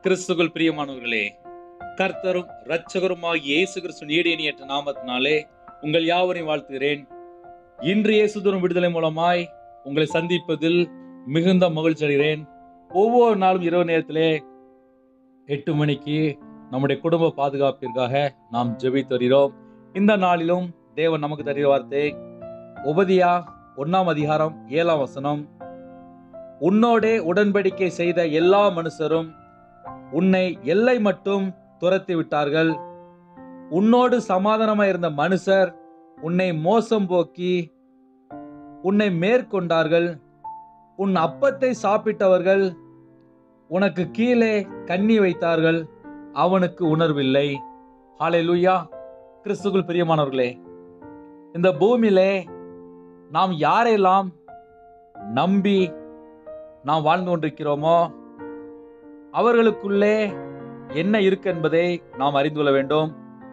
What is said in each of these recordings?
கிறிஸ்துக்குள் பிரியமானவர்களே கர்த்தரும் இரட்சகருமாகிய இயேசு கிறிஸ்து நீடியணியற்ற நாமத்தினாலே உங்கள் யாவரையும் வாழ்த்துகிறேன் இன்று இயேசுதரும் விடுதலை மூலமாய் உங்களை சந்திப்பதில் மிகுந்த மகிழ்ச்சி அடைகிறேன் ஒவ்வொரு நாளும் இரவு நேரத்திலே எட்டு மணிக்கு நம்முடைய குடும்ப பாதுகாப்பிற்காக நாம் ஜெபித்து வருகிறோம் இந்த நாளிலும் தேவன் நமக்கு தருகிற வார்த்தை உபதியா ஒன்னாம் அதிகாரம் ஏழாம் வசனம் உன்னோடே உடன்படிக்கை செய்த எல்லா மனுஷரும் உன்னை எல்லை மட்டும் துரத்தி விட்டார்கள் உன்னோடு சமாதானமாய் இருந்த மனுஷர் உன்னை மோசம் போக்கி உன்னை மேற்கொண்டார்கள் உன் அப்பத்தை சாப்பிட்டவர்கள் உனக்கு கீழே கண்ணி வைத்தார்கள் அவனுக்கு உணர்வில்லை ஹalleluya கிறிஸ்துக்குள் பிரியமானவர்களே இந்த பூமியிலே நாம் யாரெல்லாம் நம்பி நாம் வாழ்ந்து கொண்டிருக்கிறோமோ அவர்களுக்குள்ளே என்ன இருக்கு என்பதை நாம் அறிந்து கொள்ள வேண்டும்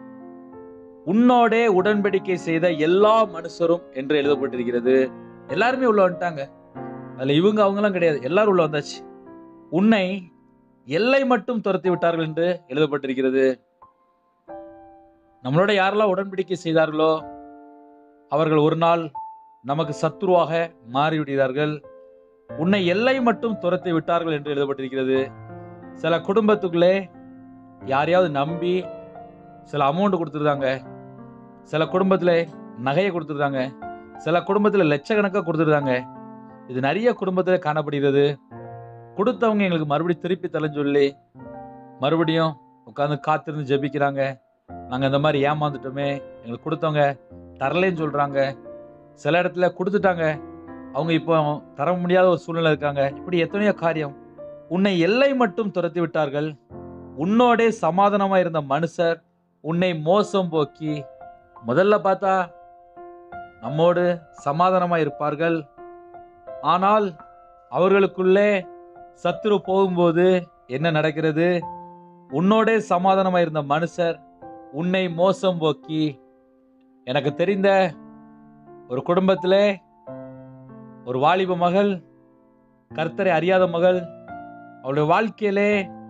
உன்னோடே உடன்படிக்கை செய்த எல்லா மனுஷரும் என்று எழுதப்பட்டிருக்கிறது எல்லாருமே உள்ள வந்துட்டாங்க அதுல இவங்க அவங்கலாம் கிடையாது எல்லாரும் உள்ள வந்தாச்சு உன்னை எல்லை மட்டும் துரத்தி விட்டார்கள் என்று எழுதப்பட்டிருக்கிறது நம்மளோட யாரெல்லாம் உடன்படிக்கை செய்தார்களோ அவர்கள் ஒரு நாள் நமக்கு சத்துருவாக மாறிவிடுகிறார்கள் உன்னை எல்லை மட்டும் துரத்தி விட்டார்கள் என்று எழுதப்பட்டிருக்கிறது சில குடும்பத்துக்குள்ளே யாரையாவது நம்பி சில அமௌண்ட் கொடுத்துருந்தாங்க சில குடும்பத்தில் நகையை கொடுத்துருந்தாங்க சில குடும்பத்தில் லட்சக்கணக்காக கொடுத்துருந்தாங்க இது நிறைய குடும்பத்தில் காணப்படுகிறது கொடுத்தவங்க எங்களுக்கு மறுபடியும் திருப்பி தரேன்னு சொல்லி மறுபடியும் உட்காந்து காத்திருந்து ஜெபிக்கிறாங்க நாங்கள் இந்த மாதிரி ஏமாந்துட்டோமே எங்களுக்கு கொடுத்தவங்க தரலேன்னு சொல்கிறாங்க சில இடத்துல கொடுத்துட்டாங்க அவங்க இப்போ தர முடியாத ஒரு சூழ்நிலை இருக்காங்க இப்படி எத்தனையோ காரியம் உன்னை எல்லை மட்டும் துரத்தி விட்டார்கள் உன்னோடே சமாதானமா இருந்த மனுஷர் உன்னை மோசம் போக்கி முதல்ல பார்த்தா நம்மோடு சமாதானமா இருப்பார்கள் ஆனால் அவர்களுக்குள்ளே சத்துரு போகும்போது என்ன நடக்கிறது உன்னோடே சமாதானமா இருந்த மனுஷர் உன்னை மோசம் போக்கி எனக்கு தெரிந்த ஒரு குடும்பத்திலே ஒரு வாலிப மகள் கர்த்தரை அறியாத மகள் அவளுடைய வாழ்க்கையிலே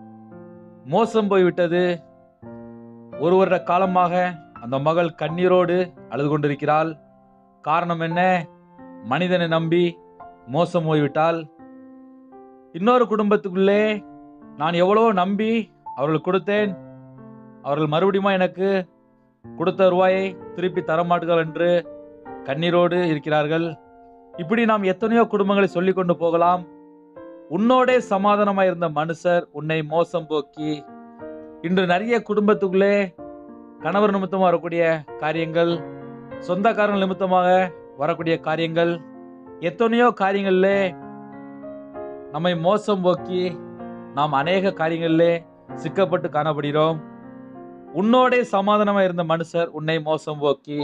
மோசம் போய்விட்டது ஒரு வருட காலமாக அந்த மகள் கண்ணீரோடு அழுது கொண்டிருக்கிறாள் காரணம் என்ன மனிதனை நம்பி மோசம் போய்விட்டால் இன்னொரு குடும்பத்துக்குள்ளே நான் எவ்வளவோ நம்பி அவர்கள் கொடுத்தேன் அவர்கள் மறுபடியும் எனக்கு கொடுத்த ரூபாயை திருப்பி தரமாட்டுகள் என்று கண்ணீரோடு இருக்கிறார்கள் இப்படி நாம் எத்தனையோ குடும்பங்களை சொல்லிக் கொண்டு போகலாம் உன்னோடே சமாதானமாய் இருந்த மனுஷர் உன்னை மோசம் போக்கி இன்று நிறைய குடும்பத்துக்குள்ளே கணவர் நிமித்தமாக வரக்கூடிய காரியங்கள் சொந்தக்காரங்கள் நிமித்தமாக வரக்கூடிய காரியங்கள் எத்தனையோ காரியங்களிலே நம்மை மோசம் போக்கி நாம் அநேக காரியங்களிலே சிக்கப்பட்டு காணப்படுகிறோம் உன்னோடே சமாதானமாக இருந்த மனுஷர் உன்னை மோசம் போக்கி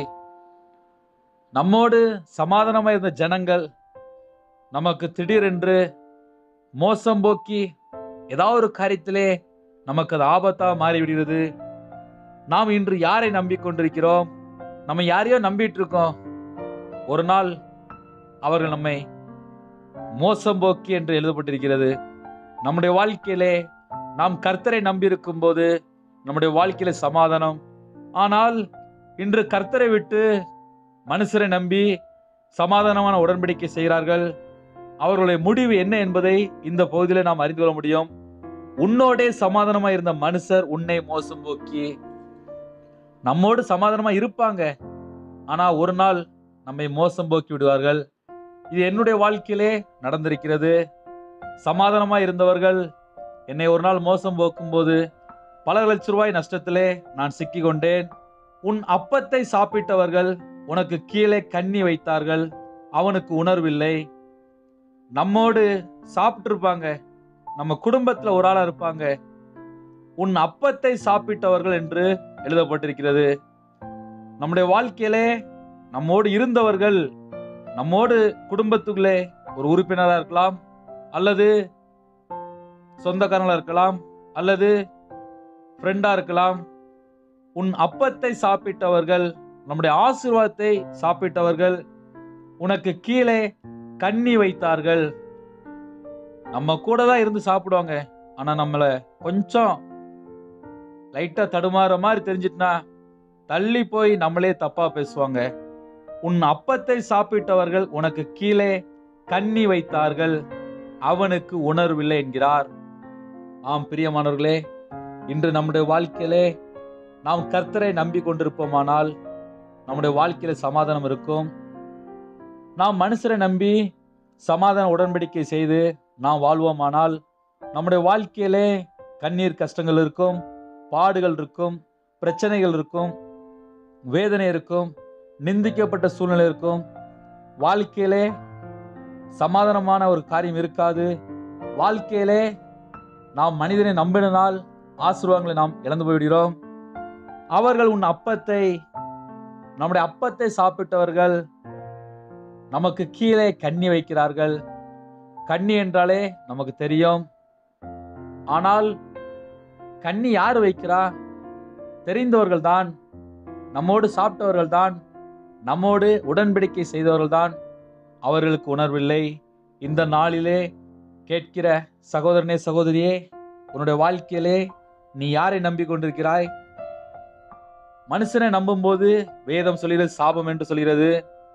நம்மோடு சமாதானமாக இருந்த ஜனங்கள் நமக்கு திடீரென்று மோசம் போக்கி ஏதாவது ஒரு காரியத்திலே நமக்கு அது ஆபத்தா மாறிவிடுகிறது நாம் இன்று யாரை நம்பிக்கொண்டிருக்கிறோம் நம்ம யாரையோ நம்பிட்டு இருக்கோம் ஒரு நாள் அவர்கள் நம்மை மோசம் போக்கி என்று எழுதப்பட்டிருக்கிறது நம்முடைய வாழ்க்கையிலே நாம் கர்த்தரை நம்பியிருக்கும் போது நம்முடைய வாழ்க்கையில சமாதானம் ஆனால் இன்று கர்த்தரை விட்டு மனுஷரை நம்பி சமாதானமான உடன்படிக்கை செய்கிறார்கள் அவர்களுடைய முடிவு என்ன என்பதை இந்த பகுதியில நாம் அறிந்து கொள்ள முடியும் உன்னோடே சமாதானமா இருந்த மனுஷர் உன்னை மோசம் போக்கி நம்மோடு சமாதானமா இருப்பாங்க ஆனா ஒரு நாள் நம்மை மோசம் போக்கி விடுவார்கள் இது என்னுடைய வாழ்க்கையிலே நடந்திருக்கிறது சமாதானமா இருந்தவர்கள் என்னை ஒரு நாள் மோசம் போக்கும்போது பல லட்ச ரூபாய் நஷ்டத்திலே நான் சிக்கி கொண்டேன் உன் அப்பத்தை சாப்பிட்டவர்கள் உனக்கு கீழே கண்ணி வைத்தார்கள் அவனுக்கு உணர்வில்லை நம்மோடு சாப்பிட்டு இருப்பாங்க நம்ம குடும்பத்துல ஒரு ஆளா இருப்பாங்க உன் அப்பத்தை சாப்பிட்டவர்கள் என்று எழுதப்பட்டிருக்கிறது நம்முடைய வாழ்க்கையிலே நம்மோடு இருந்தவர்கள் நம்மோடு குடும்பத்துக்குள்ளே ஒரு உறுப்பினரா இருக்கலாம் அல்லது சொந்தக்காரங்களா இருக்கலாம் அல்லது ஃப்ரெண்டா இருக்கலாம் உன் அப்பத்தை சாப்பிட்டவர்கள் நம்முடைய ஆசீர்வாதத்தை சாப்பிட்டவர்கள் உனக்கு கீழே கண்ணி வைத்தார்கள் நம்ம கூட தான் இருந்து சாப்பிடுவாங்க ஆனா நம்மளை கொஞ்சம் லைட்டா தடுமாற மாதிரி தெரிஞ்சிட்டுனா தள்ளி போய் நம்மளே தப்பா பேசுவாங்க உன் அப்பத்தை சாப்பிட்டவர்கள் உனக்கு கீழே கண்ணி வைத்தார்கள் அவனுக்கு உணர்வில்லை என்கிறார் ஆம் பிரியமானவர்களே இன்று நம்முடைய வாழ்க்கையிலே நாம் கர்த்தரை நம்பி கொண்டிருப்போமானால் நம்முடைய வாழ்க்கையில சமாதானம் இருக்கும் நாம் மனுஷரை நம்பி சமாதான உடன்படிக்கை செய்து நாம் வாழ்வோமானால் நம்முடைய வாழ்க்கையிலே கண்ணீர் கஷ்டங்கள் இருக்கும் பாடுகள் இருக்கும் பிரச்சனைகள் இருக்கும் வேதனை இருக்கும் நிந்திக்கப்பட்ட சூழ்நிலை இருக்கும் வாழ்க்கையிலே சமாதானமான ஒரு காரியம் இருக்காது வாழ்க்கையிலே நாம் மனிதனை நம்பினால் ஆசீர்வாதங்களை நாம் இழந்து போய்விடுகிறோம் அவர்கள் உன் அப்பத்தை நம்முடைய அப்பத்தை சாப்பிட்டவர்கள் நமக்கு கீழே கண்ணி வைக்கிறார்கள் கண்ணி என்றாலே நமக்கு தெரியும் ஆனால் கண்ணி யார் வைக்கிறா தெரிந்தவர்கள் தான் நம்மோடு சாப்பிட்டவர்கள் தான் நம்மோடு உடன்படிக்கை செய்தவர்கள் தான் அவர்களுக்கு உணர்வில்லை இந்த நாளிலே கேட்கிற சகோதரனே சகோதரியே உன்னுடைய வாழ்க்கையிலே நீ யாரை நம்பிக்கொண்டிருக்கிறாய் மனுஷனை நம்பும்போது வேதம் சொல்கிறது சாபம் என்று சொல்கிறது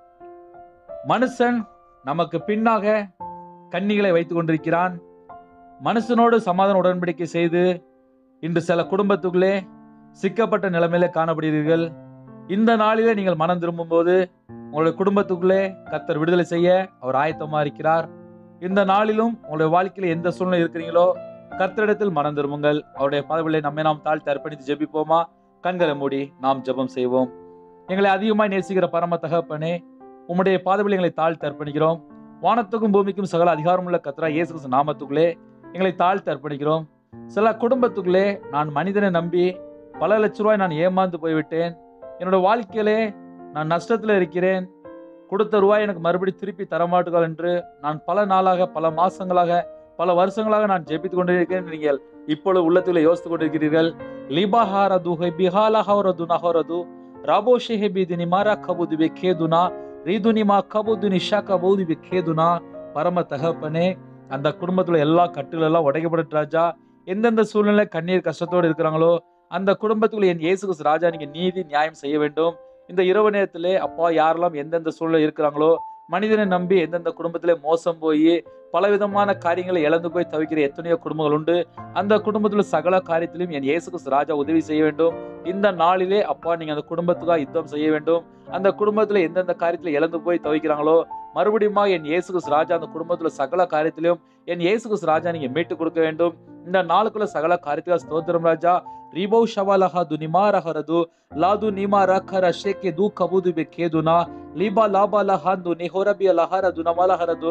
மனுஷன் நமக்கு பின்னாக கன்னிகளை வைத்துக் கொண்டிருக்கிறான் மனுஷனோடு சமாதான உடன்படிக்கை செய்து இன்று சில குடும்பத்துக்குள்ளே சிக்கப்பட்ட நிலைமையில காணப்படுகிறீர்கள் இந்த நாளிலே நீங்கள் மனம் திரும்பும்போது உங்களுடைய குடும்பத்துக்குள்ளே கத்தர் விடுதலை செய்ய அவர் ஆயத்தமா இருக்கிறார் இந்த நாளிலும் உங்களுடைய வாழ்க்கையில எந்த சூழ்நிலை இருக்கிறீங்களோ கர்த்தரிடத்தில் மனம் திரும்புங்கள் அவருடைய பதவிகளை நம்மை நாம் தாழ்த்தி அர்ப்பணித்து ஜெபிப்போமா கண்களை மூடி நாம் ஜெபம் செய்வோம் எங்களை அதிகமாய் நேசிக்கிற பரம தகப்பனே உம்முடைய பாதவிகளை எங்களை தாழ்த்தி அர்ப்பணிக்கிறோம் வானத்துக்கும் பூமிக்கும் சகல அதிகாரமுள்ள கத்ரா இயேசு கிறிஸ்து நாமத்துக்குள்ளே எங்களை தாழ்த்தி அர்ப்பணிக்கிறோம் சில குடும்பத்துக்குள்ளே நான் மனிதனை நம்பி பல லட்ச ரூபாய் நான் ஏமாந்து போய்விட்டேன் என்னோட வாழ்க்கையிலே நான் நஷ்டத்தில் இருக்கிறேன் கொடுத்த ரூபாய் எனக்கு மறுபடி திருப்பி தரமாட்டுகள் என்று நான் பல நாளாக பல மாசங்களாக பல வருஷங்களாக நான் ஜெபித்துக் கொண்டிருக்கிறேன் என்று நீங்கள் இப்பொழுது உள்ளத்தில் யோசித்துக் கொண்டிருக்கிறீர்கள் லிபாஹாரது ஹெபிஹாலஹரது நஹரது ராபோஷி ஹெபிதி நிமாரா கபுது கேதுனா ரீதுனிமா கபுது நிஷா கபூது கேதுனா பரம தகப்பனே அந்த குடும்பத்துல எல்லா கட்டுகள் எல்லாம் உடைக்கப்பட்டு ராஜா எந்தெந்த சூழ்நிலை கண்ணீர் கஷ்டத்தோடு இருக்கிறாங்களோ அந்த குடும்பத்துக்குள்ள என் இயேசு கிறிஸ்து ராஜா நீங்க நீதி நியாயம் செய்ய வேண்டும் இந்த இரவு நேரத்திலே அப்பா யாரெல்லாம் எந்தெந்த சூழ்நிலை இருக்கிறாங்களோ மனிதனை நம்பி எந்தெந்த குடும்பத்திலே மோசம் போய் பலவிதமான காரியங்களை இழந்து போய் தவிக்கிற எத்தனையோ குடும்பங்கள் உண்டு அந்த குடும்பத்துல சகல காரியத்திலும் என் இயேசு கிறிஸ்து ராஜா உதவி செய்ய வேண்டும் இந்த நாளிலே அப்பா நீங்க அந்த குடும்பத்துக்காக யுத்தம் செய்ய வேண்டும் அந்த குடும்பத்துல எந்தெந்த காரியத்துல இழந்து போய் தவிக்கிறாங்களோ மறுபடியும் என் இயேசு கிறிஸ்து ராஜா அந்த குடும்பத்துல சகல காரியத்திலும் என் இயேசு கிறிஸ்து ராஜா நீங்க மீட்டு கொடுக்க வேண்டும் இந்த நாளுக்குள்ள சகல காரியத்துக்காக ஸ்தோத்திரம் ராஜா ரிபௌ ಶವಲಹ ದು ನಿಮಾರಹರದು ಲಾದು ನಿಮಾರ ಖರ ಶೆಕೆ ದು ಕಬುದು ಬೆಕ್ಕೇದುನ லிபா லாபா லஹாந்து நிஹோரபிய லஹரது நமலஹரது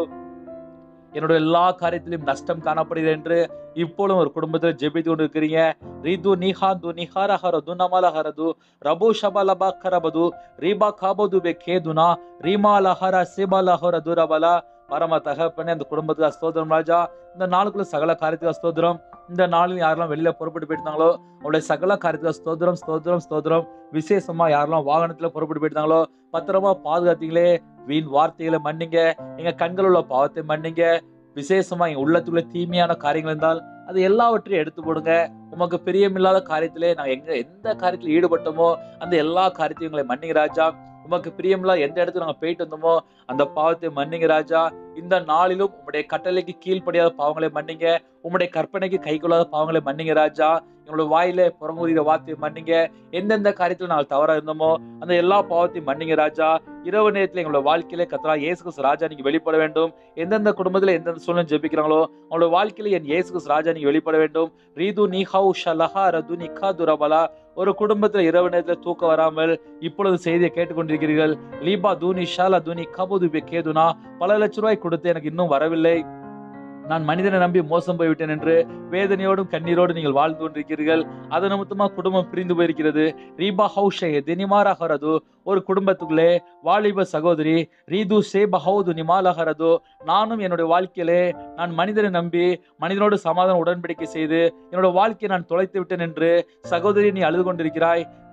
என்னோட எல்லா காரியத்திலும் நஷ்டம் காணப்படுகிறது என்று இப்பொழுதும் ஒரு குடும்பத்தில் ஜெபித்து கொண்டு இருக்கிறீங்க ரிது நிஹாந்து நிஹாரஹரது நமலஹரது ரபு ஷபலபா கரபது ரீபா காபது பெ கேதுனா ரீமா லஹர சிபா லஹரது ரபலா பரம தகப்பனே அந்த குடும்பத்துக்கு ஸ்தோத்திரம் ராஜா இந்த நாளுக்குள்ள சகல காரியத்துக்கு ஸ்தோத்திரம் இந்த நாளில் யாரெல்லாம் வெளியில புறப்பட்டு போயிருந்தாங்களோ அவருடைய சகல காரியத்துல ஸ்தோத்திரம் ஸ்தோத்திரம் ஸ்தோத்திரம் விசேஷமா யாரெல்லாம் வாகனத்துல புறப்பட்டு போயிருந்தாங்களோ பத்திரமா பாதுகாத்தீங்களே வீண் வார்த்தைகளை மன்னிங்க எங்க கண்கள் உள்ள பாவத்தை மன்னிங்க விசேஷமா எங்க உள்ளத்துக்குள்ள தீமையான காரியங்கள் இருந்தால் அது எல்லாவற்றையும் எடுத்து போடுங்க உமக்கு பிரியமில்லாத காரியத்திலே நாங்க எங்க எந்த காரியத்துல ஈடுபட்டோமோ அந்த எல்லா காரியத்தையும் எங்களை மன்னிங்க ராஜா உமக்கு பிரியமில்லாத எந்த இடத்துல நாங்க போயிட்டு வந்தோமோ அந்த பாவத்தை மன்னிங்க ராஜா இந்த நாளிலும் உம்முடைய கட்டளைக்கு கீழ்ப்படியாத பாவங்களை மன்னிங்க உம்முடைய கற்பனைக்கு கை கொள்ளாத பாவங்களை மன்னிங்க ராஜா எங்களோட வாயில புறங்குதிர வார்த்தையை மன்னிங்க எந்தெந்த காரியத்துல நாங்கள் தவறா இருந்தோமோ அந்த எல்லா பாவத்தையும் மன்னிங்க ராஜா இரவு நேரத்துல எங்களோட வாழ்க்கையில கத்தரா இயேசு கிறிஸ்து ராஜா நீங்க வெளிப்பட வேண்டும் எந்தெந்த குடும்பத்துல எந்தெந்த சூழ்நிலை ஜெபிக்கிறாங்களோ அவங்களோட வாழ்க்கையில என் இயேசு கிறிஸ்து ராஜா நீங்க வெளிப்பட வேண்டும் ரீது நிஹவு ஷலஹா ரது நிக்கா துரபலா ஒரு குடும்பத்துல இரவு நேரத்துல தூக்கம் வராமல் இப்பொழுது செய்தியை கேட்டுக்கொண்டிருக்கிறீர்கள் லீபா தூனி ஷாலா தூனி கபுது கேதுனா பல லட்ச ரூபாய் கொடுத்து எனக்கு இன்னும் வரவில்லை நான் மனிதனை நம்பி மோசம் போய்விட்டேன் என்று வேதனையோடும் கண்ணீரோடு நீங்கள் வாழ்ந்து கொண்டிருக்கிறீர்கள் அது நிமித்தமா குடும்பம் பிரிந்து போயிருக்கிறது ரீபா ஹவுஷே தினிமாரஹரது ஒரு குடும்பத்துக்குள்ளே வாலிப சகோதரி ரீது சேப ஹவுது நிமாலஹரது நானும் என்னுடைய வாழ்க்கையிலே நான் மனிதனை நம்பி மனிதனோடு சமாதான உடன்படிக்கை செய்து என்னோட வாழ்க்கையை நான் தொலைத்து விட்டேன் என்று சகோதரி நீ அழுது கொண்டிருக்கிறாய்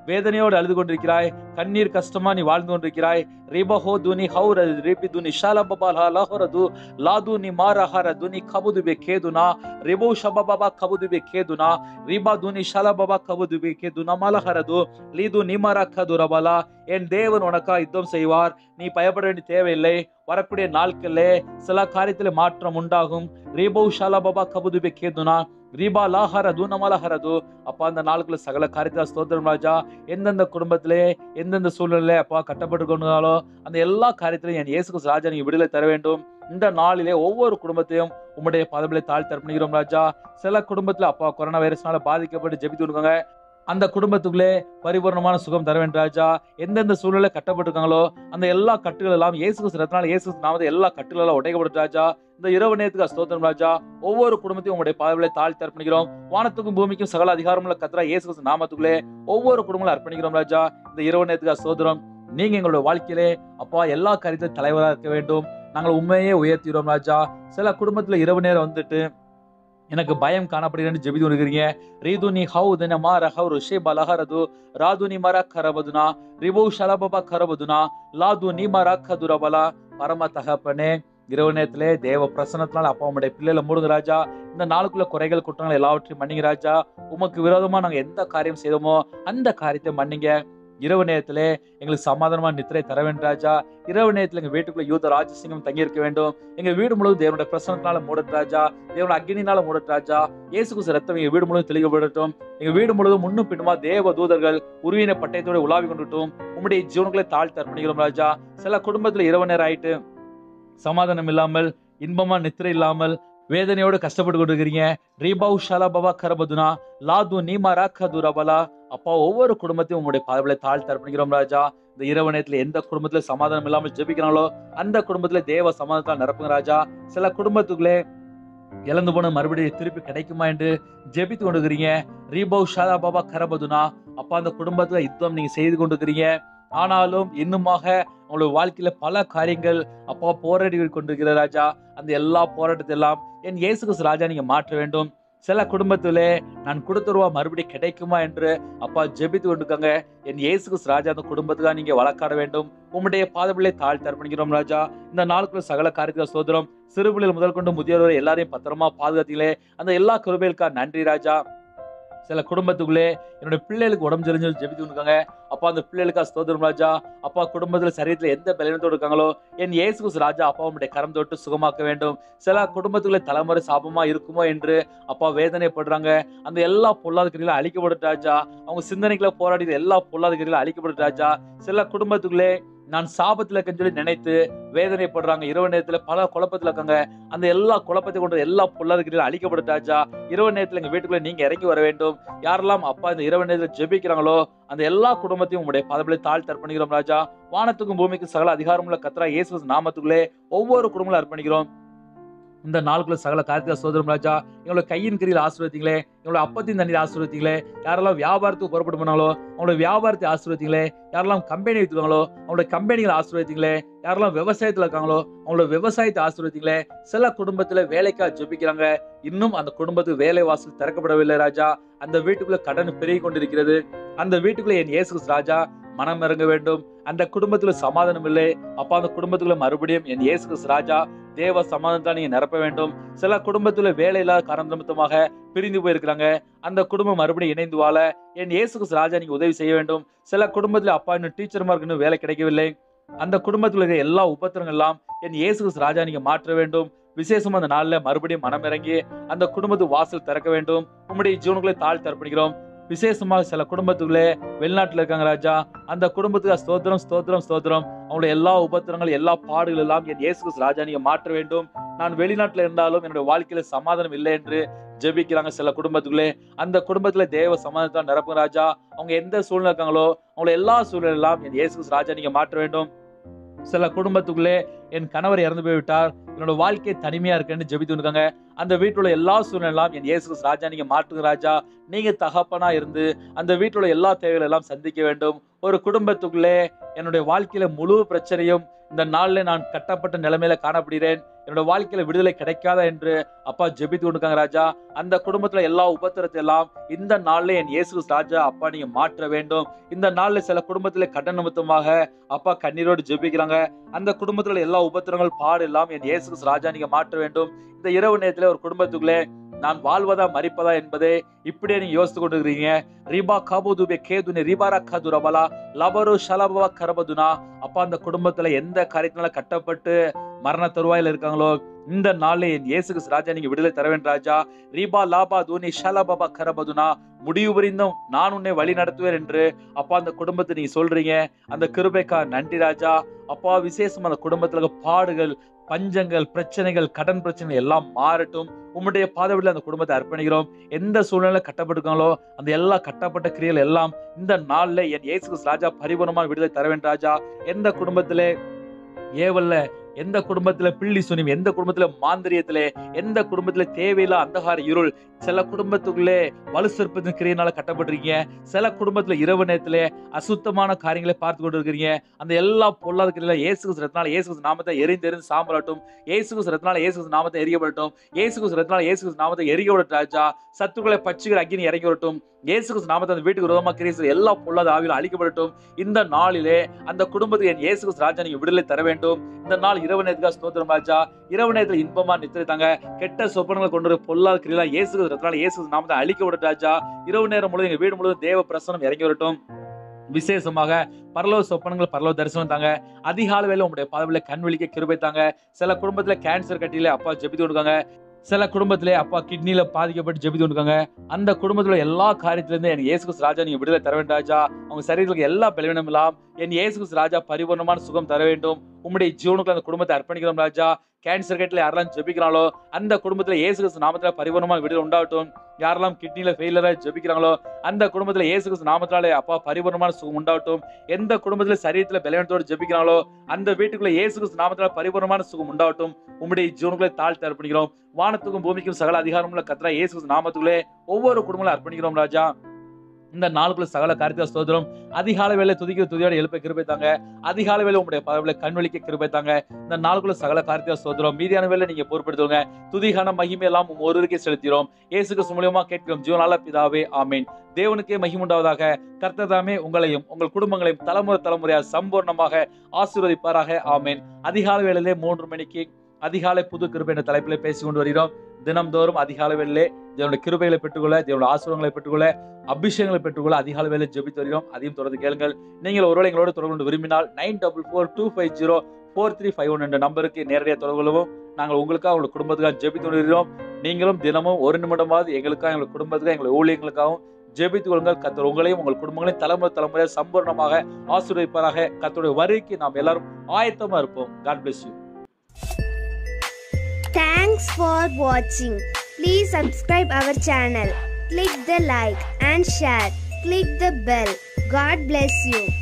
வேதனையோடு அழுது கொண்டிருக்கிறாய் கண்ணீர் கஷ்டமா நீ வாழ்ந்து கொண்டிருக்கிறாய் ரிபஹோ துனி ஹௌர ரிபி துனி ஷாலபபால் லஹரது லாது நி மாரஹர துனி கபுது பே கேதுனா ரிபோ ஷபபபா கபுது பே கேதுனா ரிபா துனி ஷலபபா கபுது பே கேதுனா மலஹரது லீது நிமர கதுரபலா என் தேவன் உனக்கா யுத்தம் செய்வார் நீ பயப்பட வேண்டிய தேவையில்லை வரக்கூடிய நாட்களிலே சில காரியத்தில் மாற்றம் உண்டாகும் ரீபோ ஷாலபபா கபுது பே கேதுனா ரீபா லாஹரது நமலஹரது அப்பா அந்த நாளுக்குள்ள சகல காரியத்தில் ஸ்தோத்திரம் ராஜா எந்தெந்த குடும்பத்திலே எந்தெந்த சூழ்நிலை அப்பா கட்டப்பட்டு அந்த எல்லா காரியத்திலையும் என் இயேசு கிறிஸ்து ராஜா நீங்க விடுதலை தர வேண்டும் இந்த நாளிலே ஒவ்வொரு குடும்பத்தையும் உம்முடைய பதவிகளை தாழ் தர்ப்பணிக்கிறோம் ராஜா சில குடும்பத்துல அப்பா கொரோனா வைரஸ்னால பாதிக்கப்பட்டு ஜெபித்து கொடுக்காங்க அந்த குடும்பத்துக்குள்ளே பரிபூர்ணமான சுகம் தர வேண்டும் ராஜா எந்தெந்த சூழ்நிலை கட்டப்பட்டிருக்காங்களோ அந்த எல்லா கட்டுகள் எல்லாம் இயேசு கிறிஸ்து ரத்னால இயேசு கிறிஸ்து நாமத்தை எல்லா கட்டுகள் எல்லாம் உடைக்கப்படும் ராஜா இந்த இரவு நேரத்துக்கு ஸ்தோத்திரம் ராஜா ஒவ்வொரு குடும்பத்தையும் உங்களுடைய பாதவிலை தாழ் அர்ப்பணிக்கிறோம் வானத்துக்கும் பூமிக்கும் சகல அதிகாரமுள்ள கத்ரா இயேசு கிறிஸ்து நாமத்துக்குள்ளே ஒவ்வொரு குடும்பங்களும் அர்ப்பணிக்கிறோம் ராஜா இந்த இரவு நேரத்துக்கு ஸ்தோத்திரம் நீங்க எங்களுடைய வாழ்க்கையிலே அப்பா எல்லா காரியத்திலும் தலைவராக இருக்க வேண்டும் நாங்கள் உண்மையே உயர்த்திடுவோம் ராஜா சில குடும்பத்துல இரவு நேரம் வந்துட்டு எனக்கு பயம் காணப்படுகிறேன்னு ஜெபித்து வருகிறீங்க ரீதுனி ஹவு தினமா ரஹவ் ருஷே பலஹரது ராதுனி மர கரபதுனா ரிபோ ஷலபபா கரபதுனா லாது நீ மர கதுரபலா பரம தகப்பனே இரவு நேரத்திலே தேவ பிரசனத்தினால அப்பா உங்களுடைய பிள்ளைகளை மூடுங்க ராஜா இந்த நாளுக்குள்ள குறைகள் குற்றங்கள் எல்லாவற்றையும் மன்னிங்க ராஜா உமக்கு விரோதமா நாங்க எந்த காரியம் செய்தோமோ அந்த காரியத்தை மன்னிங்க இரவு நேரத்திலே எங்களுக்கு சமாதானமா நித்திரை தர வேண்டும் ராஜா இரவு நேரத்தில் எங்க வீட்டுக்குள்ள யூத ராஜசிங்கம் தங்கி இருக்க வேண்டும் எங்க வீடு முழுவதும் தேவனுடைய பிரசனத்தினால மூடட்டு ராஜா தேவனுடைய அக்னினால மூடட்டு ராஜா இயேசு கிறிஸ்து ரத்தம் எங்க வீடு முழுவதும் தெளிக்கப்படட்டும் எங்க வீடு முழுவதும் முன்னும் பின்னுமா தேவ தூதர்கள் உருவின பட்டயத்தோட உலாவி கொண்டுட்டும் உம்முடைய ஜீவனுக்களை தாழ்த்த அர்ப்பணிக்கிறோம் ராஜா சில குடும்பத்துல இரவு நேரம் ஆயிட்டு சமாதானம் இல்லாமல் இன்பமா நித்திரை இல்லாமல் வேதனையோடு கஷ்டப்பட்டு கொண்டிருக்கிறீங்க ரீபவு ஷலா பபா கரபதுனா லாது நீமா ராக்கது ரபலா அப்பா ஒவ்வொரு குடும்பத்தையும் உங்களுடைய பாதங்களை தாழ்த்த அர்ப்பணிக்கிறோம் ராஜா இந்த இரவு நேரத்துல எந்த குடும்பத்துல சமாதானம் இல்லாமல் ஜெபிக்கிறாங்களோ அந்த குடும்பத்துல தேவ சமாதானத்தால் நிரப்புங்க ராஜா சில குடும்பத்துக்குள்ளே இழந்து போன மறுபடியும் திருப்பி கிடைக்குமா என்று ஜெபித்து கொண்டிருக்கிறீங்க ரீபவ் ஷாதா பாபா கரபதுனா அப்பா அந்த குடும்பத்துல யுத்தம் நீங்க செய்து கொண்டிருக்கிறீங்க ஆனாலும் இன்னுமாக உங்களுடைய வாழ்க்கையில பல காரியங்கள் அப்பா போராடி கொண்டிருக்கிற ராஜா அந்த எல்லா போராட்டத்தை எல்லாம் என் இயேசு கிறிஸ்து ராஜா நீங்க மாற்ற வேண்டும் சில குடும்பத்திலே நான் கொடுத்த ரூபா மறுபடியும் கிடைக்குமா என்று அப்பா ஜெபித்து கொண்டிருக்காங்க என் இயேசு கிறிஸ்து ராஜா அந்த குடும்பத்துக்காக நீங்க வழக்காட வேண்டும் உம்முடைய பாதபிள்ளை தாழ் தர்ப்பணிக்கிறோம் ராஜா இந்த நாளுக்குள்ள சகல காரியத்தில் சோதரம் சிறுபிள்ளைகள் முதல் கொண்டு முதியோர் வரை எல்லாரையும் பத்திரமா பாதுகாத்தீங்களே அந்த எல்லா கிருபைகளுக்கா நன்றி ராஜா சில குடும்பத்துக்குள்ளே என்னுடைய பிள்ளைகளுக்கு உடம்பு தெரிஞ்சு ஜெபித்து இருக்காங்க அப்பா அந்த பிள்ளைகளுக்கா ஸ்தோத்திரம் ராஜா அப்பா குடும்பத்துல சரீரத்துல எந்த பலனத்தோடு இருக்காங்களோ என் இயேசு கிறிஸ்து ராஜா அப்பா உடைய கரம் தொட்டு சுகமாக்க வேண்டும் சில குடும்பத்துக்குள்ள தலைமுறை சாபமா இருக்குமோ என்று அப்பா வேதனைப்படுறாங்க அந்த எல்லா பொல்லாத கிரிகளும் அழிக்கப்படும் ராஜா அவங்க சிந்தனைகளை போராடி எல்லா பொல்லாத கிரிகளும் அழிக்கப்படும் ராஜா சில குடும்பத்துக்குள்ளே நான் சாபத்துல இருக்கேன்னு சொல்லி நினைத்து வேதனைப்படுறாங்க இரவு நேரத்துல பல குழப்பத்துல இருக்காங்க அந்த எல்லா குழப்பத்தை கொண்டு எல்லா பொல்லாத கிரிகளும் அழிக்கப்படும் ராஜா இரவு நேரத்துல எங்க வீட்டுக்குள்ள நீங்க இறங்கி வர வேண்டும் யாரெல்லாம் அப்பா இந்த இரவு நேரத்துல ஜெபிக்கிறாங்களோ அந்த எல்லா குடும்பத்தையும் உங்களுடைய பதவிகளை தாழ் அர்ப்பணிக்கிறோம் ராஜா வானத்துக்கும் பூமிக்கும் சகல அதிகாரமுள்ள கத்ரா இயேசு நாமத்துக்குள்ளே ஒவ்வொரு குடும்பங்களும் அர்ப்பணிக்கிறோம் இந்த நாளுக்குள்ள சகல கார்த்திகா சோதரம் ராஜா எங்களோட கையின் கிரியில் ஆசீர்வதிங்களே எங்களோட அப்பத்தின் தண்ணீர் ஆசீர்வதிங்களே யாரெல்லாம் வியாபாரத்துக்கு புறப்பட்டு போனாங்களோ அவங்களோட வியாபாரத்தை ஆசீர்வதிங்களே யாரெல்லாம் கம்பெனி வைத்துக்காங்களோ அவங்களோட கம்பெனிகளை ஆசீர்வதிங்களே யாரெல்லாம் விவசாயத்துல இருக்காங்களோ அவங்களோட விவசாயத்தை ஆசீர்வதிங்களே சில குடும்பத்துல வேலைக்கா ஜெபிக்கிறாங்க இன்னும் அந்த குடும்பத்துக்கு வேலை வாசல் திறக்கப்படவில்லை ராஜா அந்த வீட்டுக்குள்ள கடன் பெருகி கொண்டிருக்கிறது அந்த வீட்டுக்குள்ள என் இயேசு கிறிஸ்து ராஜா மனம் இறங்க வேண்டும் அந்த குடும்பத்துல சமாதானம் இல்லை அப்பா அந்த குடும்பத்துக்குள்ள மறுபடியும் என் இயேசு கிறிஸ்து ராஜா தேவ சமாதானத்தை நீங்க நிரப்ப வேண்டும் சில குடும்பத்துல வேலை இல்லாத காரணம் நிமித்தமாக பிரிந்து போயிருக்கிறாங்க அந்த குடும்பம் மறுபடியும் இணைந்து வாழ என் இயேசு கிறிஸ்து ராஜா நீங்க உதவி செய்ய வேண்டும் சில குடும்பத்துல அப்பா இன்னும் டீச்சர்மாருக்கு இன்னும் வேலை கிடைக்கவில்லை அந்த குடும்பத்துல இருக்கிற எல்லா உபத்திரங்கள் எல்லாம் என் இயேசு கிறிஸ்து ராஜா நீங்க மாற்ற வேண்டும் விசேஷமா அந்த நாள்ல மறுபடியும் மனம் இறங்கி அந்த குடும்பத்து வாசல் திறக்க வேண்டும் உம்முடைய ஜீவனுக்குள்ளே தாழ் தர்ப்பணிக்கிறோம் விசேஷமாக சில குடும்பத்துக்குள்ளே வெளிநாட்டுல இருக்காங்க ராஜா அந்த குடும்பத்துக்கு ஸ்தோத்திரம் ஸ்தோத்திரம் ஸ்தோத்திரம் அவங்களுடைய எல்லா உபத்திரங்கள் எல்லா பாடுகள் எல்லாம் என் இயேசு கிறிஸ்து ராஜா நீங்க மாற்ற வேண்டும் நான் வெளிநாட்டுல இருந்தாலும் என்னுடைய வாழ்க்கையில சமாதானம் இல்லை என்று ஜெபிக்கிறாங்க சில குடும்பத்துக்குள்ளே அந்த குடும்பத்துல தேவ சமாதானத்தை நிரப்புங்க ராஜா அவங்க எந்த சூழ்நிலை இருக்காங்களோ அவங்கள எல்லா சூழ்நிலை எல்லாம் என் இயேசு கிறிஸ்து ராஜா நீங்க மாற்ற வேண்டும் சில குடும்பத்துக்குள்ளே என் கணவர் இறந்து போய்விட்டார் என்னோட வாழ்க்கை தனிமையா இருக்குன்னு ஜெபித்து இருக்காங்க அந்த வீட்டுல உள்ள எல்லா சூழ்நிலாம் என் இயேசு கிறிஸ்து ராஜா நீங்க மாற்றுங்க ராஜா நீங்க தகப்பனா இருந்து அந்த வீட்டுல உள்ள எல்லா தேவைகள் எல்லாம் சந்திக்க வேண்டும் ஒரு குடும்பத்துக்குள்ளே என்னுடைய வாழ்க்கையில முழு பிரச்சனையும் இந்த நாள்ல நான் கட்டப்பட்ட நிலைமையில காணப்படுகிறேன் என்னோட வாழ்க்கையில விடுதலை கிடைக்காதா என்று அப்பா ஜெபித்து கொண்டிருக்காங்க ராஜா அந்த குடும்பத்துல எல்லா உபத்திரத்தை எல்லாம் இந்த நாள்ல என் இயேசு கிறிஸ்து ராஜா அப்பா நீங்க மாற்ற வேண்டும் இந்த நாள்ல சில குடும்பத்துல கடன் நிமித்தமாக அப்பா கண்ணீரோடு ஜெபிக்கிறாங்க அந்த குடும்பத்துல எல்லா உபத்திரங்கள் பாடு எல்லாம் என் இயேசு கிறிஸ்து ராஜா நீங்க மாற்ற வேண்டும் இந்த இரவு நேரத்துல ஒரு குடும்பத்துக்குள்ளே நான் வாழ்வதா மறிப்பதா என்பதே இப்படியே நீங்க யோசித்து கொண்டு இருக்கிறீங்க ரீபா காபுதுபே கேதுனி ரீபாரா கதுரபலா லபரு ஷலபவா கரபதுனா அப்பா அந்த குடும்பத்துல எந்த காரியத்தினால கட்டப்பட்டு மரண தருவாயில இருக்காங்களோ இந்த நாள்ல என் இயேசு கிறிஸ்து ராஜா நீங்க விடுதலை தர வேண்டும் ராஜா ரீபா லாபா தூனி ஷலபபா கரபதுனா முடிவு புரிந்தும் நான் உன்னை வழி நடத்துவேன் என்று அப்பா அந்த குடும்பத்தை நீங்க சொல்றீங்க அந்த கிருபைக்கா நன்றி ராஜா அப்பா விசேஷம் அந்த குடும்பத்துல இருக்க பாடுகள் பஞ்சங்கள் பிரச்சனைகள் கடன் பிரச்சனைகள் எல்லாம் மாறட்டும் உம்முடைய பாதவியில் அந்த குடும்பத்தை அர்ப்பணிக்கிறோம் எந்த சூழ்நிலை கட்டப்பட்டிருக்காங்களோ அந்த எல்லா கட்டப்பட்ட கிரியைகள் எல்லாம் இந்த நாள்ல என் இயேசு கிறிஸ்து ராஜா பரிபூர்ணமான விடுதலை தர வேண்டும் ராஜா எந்த குடும்பத்திலே ஏவல்ல எந்த குடும்பத்துல பிள்ளி சுனியம் எந்த குடும்பத்துல மாந்திரியத்திலே எந்த குடும்பத்துல தேவையில்லா அந்தகார இருள் சில குடும்பத்துக்குள்ளே வலு சிற்பத்தின் கிரியனால கட்டப்பட்டிருக்கீங்க சில குடும்பத்துல இரவு நேரத்திலே அசுத்தமான காரியங்களை பார்த்து கொண்டு இருக்கிறீங்க அந்த எல்லா பொல்லாத கிரியில இயேசு கிறிஸ்து ரத்னால இயேசு கிறிஸ்து நாமத்தை எரிந்தெறிந்து சாம்பலாட்டும் இயேசு கிறிஸ்து ரத்னால இயேசு கிறிஸ்து நாமத்தை எரியப்படட்டும் இயேசு கிறிஸ்து ரத்னால இயேசு கிறிஸ்து நாமத்தை எரிய விடட்டும் ராஜா சத்துக்களை பச்சுகிற அக்கினி இறங்கி வரட்டும் இயேசு கிறிஸ்து நாமத்தை அந்த வீட்டுக்கு விரோதமா கிரியை எல்லா பொல்லாத ஆவிலும் அழிக்கப்படட்டும் இந்த நாளிலே அந்த குடும்பத்துக்கு என் இயேசு கிறிஸ்து ராஜா நீங்க விடுதலை தர வேண்டும் இந்த நாள் இரவு நேரத்துக்காக ஸ்தோத்திரம் ராஜா இரவு நேரத்தில் இன்பமா நித்திரித்தாங்க கெட்ட சொப்பனங்களை கொண்டு வர பொல்லாத கிரியா இயேசு கிறிஸ்து ரத்னால இயேசு கிறிஸ்து நாமத்தை அழிக்க விடட்டும் ராஜா இரவு நேரம் முழுவதும் எங்க வீடு முழுவதும் தேவ பிரசனம் இறங்கி வரட்டும் விசேஷமாக பரலோக சொப்பனங்கள் பரலோக தரிசனம் தாங்க அதிகால வேலை உங்களுடைய பதவியில கண் விழிக்க கிருபை தாங்க சில குடும்பத்துல கேன்சர் கட்டியில அப்பா ஜெபித்து கொடுக்காங்க சில குடும்பத்திலே அப்பா கிட்னில பாதிக்கப்பட்டு ஜெபித்து கொடுக்காங்க அந்த குடும்பத்துல எல்லா காரியத்துல இருந்து என் இயேசு கிறிஸ்து ராஜா நீங்க விடுதலை தர வேண்டும் ராஜா அவங்க சரீரத்துக்கு எல்லா பலவீனம் எல்லாம் என் இயேசு கிறிஸ்து ராஜா பரிபூர்ணமான சுகம் தர வேண்டும் உம்முடைய ஜீவனுக்கு அந்த குடும்பத்தை அர்ப்பணிக்கிறோம் ராஜா கேன்சர் கேட்ல யாரெல்லாம் ஜெபிக்கிறாங்களோ அந்த குடும்பத்துல இயேசு கிறிஸ்து நாமத்துல பரிபூர்ணமான விடுதலை உண்டாகட்டும் யாரெல்லாம் கிட்னில ஃபெயிலரா ஜெபிக்கிறாங்களோ அந்த குடும்பத்துல இயேசு கிறிஸ்து நாமத்தினாலே அப்பா பரிபூர்ணமான சுகம் உண்டாகட்டும் எந்த குடும்பத்துல சரீரத்துல பலவீனத்தோடு ஜெபிக்கிறாங்களோ அந்த வீட்டுக்குள்ள இயேசு கிறிஸ்து நாமத்தினால பரிபூர்ணமான சுகம் உண்டாகட்டும் உம்முடைய ஜீவனுக்குள்ளே தாழ்த்தி அர்ப்பணிக்கிறோம் வானத்துக்கும் பூமிக்கும் சகல அதிகாரமுள்ள கத்ரா இயேசு கிறிஸ்து நாமத்துக்குள்ளே ஒவ்வொரு குடும்பங்களும் அர்ப்பணிக்கிறோம் ராஜா இந்த நாளுக்குள்ள சகல காரியத்தை ஸ்தோத்திரம் அதிகால வேலை துதிக்கிற துதியோட எழுப்ப கிருபை தாங்க அதிகால வேலை உங்களுடைய பதவியில கண்வழிக்க கிருபை தாங்க இந்த நாளுக்குள்ள சகல காரியத்தை ஸ்தோத்திரம் மீதியான வேலை நீங்க பொறுப்படுத்துவங்க துதிகான மகிமை எல்லாம் உம் ஒருவருக்கே செலுத்திறோம் இயேசுக்கு மூலியமா கேட்கிறோம் ஜீவனால பிதாவே ஆமீன் தேவனுக்கே மகிமுண்டாவதாக கர்த்ததாமே உங்களையும் உங்கள் குடும்பங்களையும் தலைமுறை தலைமுறையாக சம்பூர்ணமாக ஆசீர்வதிப்பாராக ஆமீன் அதிகால வேளையிலே மூன்று மணிக்கு அதிகாலை புது கிருபை என்ற தலைப்பிலே பேசிக் கொண்டு வருகிறோம் தினம்தோறும் அதிகாலை வேளையிலே தேவனுடைய கிருபைகளை பெற்றுக்கொள்ள தேவனுடைய ஆசீர்வாதங்களை பெற்றுக்கொள்ள அபிஷேகங்களை பெற்றுக்கொள்ள அதிகாலை வேலை ஜெபித்து வருகிறோம் அதையும் தொடர்ந்து கேளுங்கள் நீங்கள் ஒருவேளை எங்களோட தொடர்பு கொண்டு விரும்பினால் nine double four two five zero four three five one என்ற நம்பருக்கு நேரடியாக தொடர்பு கொள்ளவும் நாங்கள் உங்களுக்காக உங்களுடைய குடும்பத்துக்காக ஜெபித்து வருகிறோம் நீங்களும் தினமும் ஒரு நிமிடமாவது எங்களுக்காக எங்கள் குடும்பத்துக்காக எங்கள் ஊழியங்களுக்காகவும் ஜெபித்துக் கொள்ளுங்கள் கத்தர் உங்களையும் உங்கள் குடும்பங்களையும் தலைமுறை தலைமுறையாக சம்பூர்ணமாக ஆசீர்வதிப்பாராக கத்தருடைய வருகைக்கு நாம் எல்லாரும் ஆயத்தமா இருப்போம் God bless you Thanks for watching. Please subscribe our channel. Click the like and share. Click the bell. God bless you.